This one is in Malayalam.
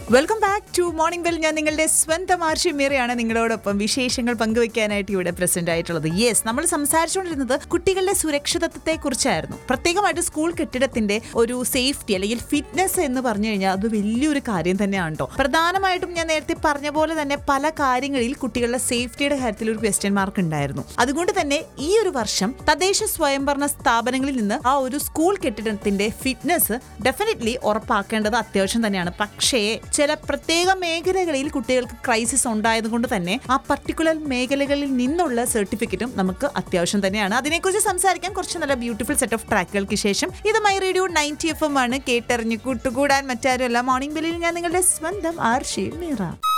welcome back to morning bell ഞാൻ നിങ്ങളുടെ സ്വന്തം ആർഷി മീറയാണ് നിങ്ങളോടൊപ്പം വിശേഷങ്ങൾ പങ്കുവെക്കാനായിട്ട് ഇവിടെ പ്രസന്റ് ആയിട്ടുള്ളത് യെസ് നമ്മൾ സംസാരിച്ചുകൊണ്ടിരുന്നത് കുട്ടികളുടെ സുരക്ഷിതത്വത്തെ കുറിച്ചായിരുന്നു പ്രത്യേകമായിട്ട് സ്കൂൾ കെട്ടിടത്തിന്റെ ഒരു സേഫ്റ്റി അല്ലെങ്കിൽ ഫിറ്റ്നസ് എന്ന് പറഞ്ഞു കഴിഞ്ഞാൽ അത് വലിയൊരു കാര്യം തന്നെയാണ് കേട്ടോ പ്രധാനമായിട്ടും ഞാൻ നേരത്തെ പറഞ്ഞ പോലെ തന്നെ പല കാര്യങ്ങളിൽ കുട്ടികളുടെ സേഫ്റ്റിയുടെ കാര്യത്തിൽ ഒരു ക്വസ്റ്റ്യൻ മാർക്ക് ഉണ്ടായിരുന്നു അതുകൊണ്ട് തന്നെ ഈ ഒരു വർഷം തദ്ദേശ സ്വയംഭരണ സ്ഥാപനങ്ങളിൽ നിന്ന് ആ ഒരു സ്കൂൾ കെട്ടിടത്തിന്റെ ഫിറ്റ്നസ് ഡെഫിനറ്റ്ലി ഉറപ്പാക്കേണ്ടത് അത്യാവശ്യം തന്നെയാണ് പക്ഷേ ചില പ്രത്യേക മേഖലകളിൽ കുട്ടികൾക്ക് ക്രൈസിസ് ഉണ്ടായതുകൊണ്ട് തന്നെ ആ പർട്ടിക്കുലർ മേഖലകളിൽ നിന്നുള്ള സർട്ടിഫിക്കറ്റും നമുക്ക് അത്യാവശ്യം തന്നെയാണ് അതിനെക്കുറിച്ച് സംസാരിക്കാൻ കുറച്ച് നല്ല ബ്യൂട്ടിഫുൾ സെറ്റ് ഓഫ് ട്രാക്കുകൾക്ക് ശേഷം ഇത് my radio ninety F M ആണ് കേട്ടറിഞ്ഞ് കൂട്ടുകൂടാൻ മറ്റാരുമല്ല മോർണിംഗ് ബെല്ലിൽ ഞാൻ നിങ്ങളുടെ സ്വന്തം ആർഷി മീറ